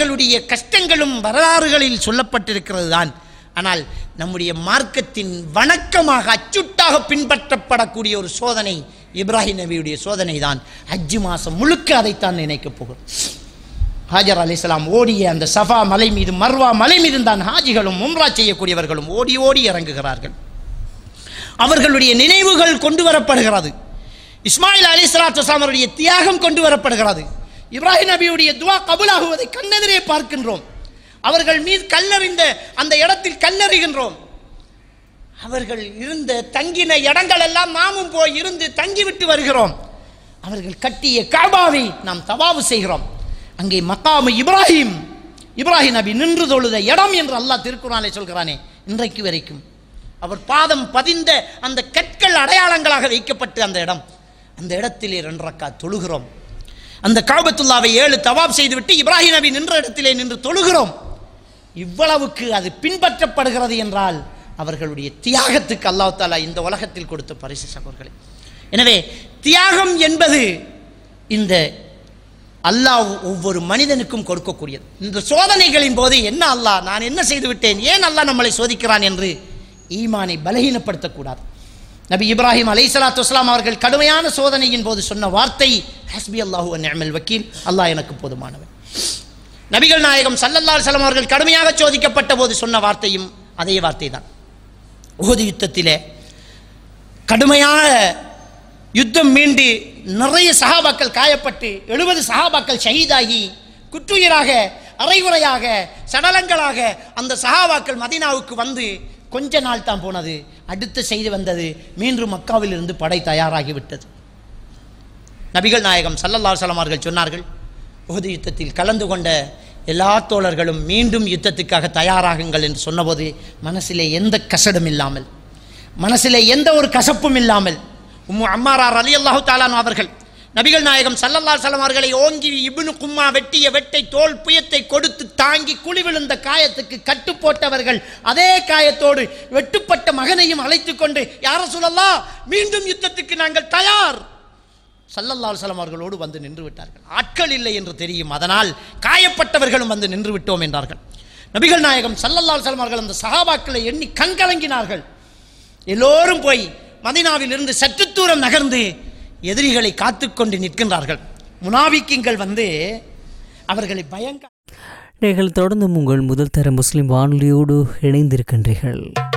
அவர்களுடைய கஷ்டங்களும் வரலாறுகளில் சொல்லப்பட்டிருக்கிறது தான் ஆனால் நம்முடைய மார்க்கத்தின் வணக்கமாக அச்சுட்டாக பின்பற்றப்படக்கூடிய ஒரு சோதனை இப்ராஹிம் நபியுடைய சோதனை தான் ஹஜ்ஜு மாதம் முழுக்க அதைத்தான் நினைக்கப் போகிறோம் ஹாஜர் அலிஸ்லாம் ஓடிய அந்த சஃபா மலை மீது மர்வா மலை மீது தான் ஹாஜிகளும் உம்ரா செய்யக்கூடியவர்களும் ஓடி ஓடி இறங்குகிறார்கள் அவர்களுடைய நினைவுகள் கொண்டு வரப்படுகிறது இஸ்மாயில் அலி சலாத்து அவருடைய தியாகம் கொண்டு வரப்படுகிறது இப்ராஹிம் நபியுடைய துவா கபுலாகுவதை கண்ணெதிரே பார்க்கின்றோம் அவர்கள் மீது கல்லறிந்த அந்த இடத்தில் கல்லறிகின்றோம் அவர்கள் இருந்த தங்கின இடங்கள் எல்லாம் நாமும் போய் இருந்து தங்கிவிட்டு வருகிறோம் அவர்கள் கட்டிய காபாவை நாம் தவாவு செய்கிறோம் அங்கே மக்காமு இப்ராஹிம் இப்ராஹிம் நபி நின்று தொழுத இடம் என்று அல்லாஹ் திருக்குறானை சொல்கிறானே இன்றைக்கு வரைக்கும் அவர் பாதம் பதிந்த அந்த கற்கள் அடையாளங்களாக வைக்கப்பட்டு அந்த இடம் அந்த இடத்திலே ரெண்டு ரக்கா தொழுகிறோம் அந்த காபத்துல்லாவை ஏழு தவாப் செய்துவிட்டு இப்ராஹிம் நபி நின்ற இடத்திலே நின்று தொழுகிறோம் இவ்வளவுக்கு அது பின்பற்றப்படுகிறது என்றால் அவர்களுடைய தியாகத்துக்கு அல்லாஹ் தாலா இந்த உலகத்தில் கொடுத்த பரிசு சகோதரர்களே எனவே தியாகம் என்பது இந்த அல்லாஹ் ஒவ்வொரு மனிதனுக்கும் கொடுக்கக்கூடியது இந்த சோதனைகளின் போது என்ன அல்லாஹ் நான் என்ன செய்து விட்டேன் ஏன் அல்லாஹ் நம்மளை சோதிக்கிறான் என்று ஈமானை பலகீனப்படுத்தக்கூடாது நபி இப்ராஹிம் அலை சலாத்து வஸ்லாம் அவர்கள் கடுமையான சோதனையின் போது சொன்ன வார்த்தை ஹஸ்பி அல்லாஹு நிஅமல் வக்கீல் அல்லாஹ் எனக்கு போதுமானவன் நபிகள் நாயகம் சல்லல்லா அலுவலம் அவர்கள் கடுமையாக சோதிக்கப்பட்ட போது சொன்ன வார்த்தையும் அதே வார்த்தை தான் உகது யுத்தத்திலே கடுமையான யுத்தம் மீண்டு நிறைய சகாபாக்கள் காயப்பட்டு எழுபது சகாபாக்கள் ஷஹீதாகி குற்றுயிராக அரைகுறையாக சடலங்களாக அந்த சகாபாக்கள் மதீனாவுக்கு வந்து கொஞ்ச நாள் தான் போனது அடுத்த செய்தி வந்தது மீண்டும் மக்காவில் இருந்து படை தயாராகிவிட்டது நபிகள் நாயகம் சல்லல்லா அலுவலம் அவர்கள் சொன்னார்கள் உகது யுத்தத்தில் கலந்து கொண்ட எல்லா தோழர்களும் மீண்டும் யுத்தத்துக்காக தயாராகுங்கள் என்று சொன்னபோது மனசிலே எந்த கசடும் இல்லாமல் மனசிலே எந்த ஒரு கசப்பும் இல்லாமல் உம்மு அம்மாரார் அலி அல்லாஹு தாலான் அவர்கள் நபிகள் நாயகம் சல்லல்லா சலம் அவர்களை ஓங்கி இப்னு கும்மா வெட்டிய வெட்டை தோல் புயத்தை கொடுத்து தாங்கி குழி விழுந்த காயத்துக்கு கட்டு போட்டவர்கள் அதே காயத்தோடு வெட்டுப்பட்ட மகனையும் அழைத்துக் கொண்டு யார சொல்லலாம் மீண்டும் யுத்தத்துக்கு நாங்கள் தயார் சல்லல்லா அலுவலம் அவர்களோடு வந்து நின்று விட்டார்கள் ஆட்கள் இல்லை என்று தெரியும் அதனால் காயப்பட்டவர்களும் வந்து நின்று விட்டோம் என்றார்கள் நபிகள் நாயகம் சல்லல்லா அலுவலம் அவர்கள் அந்த சகாபாக்களை எண்ணி கண்கலங்கினார்கள் எல்லோரும் போய் மதினாவில் இருந்து சற்று தூரம் நகர்ந்து எதிரிகளை காத்துக்கொண்டு நிற்கின்றார்கள் முனாவிக்கிங்கள் வந்து அவர்களை பயங்க நீங்கள் தொடர்ந்து உங்கள் முதல் தர முஸ்லிம் வானொலியோடு இணைந்திருக்கின்றீர்கள்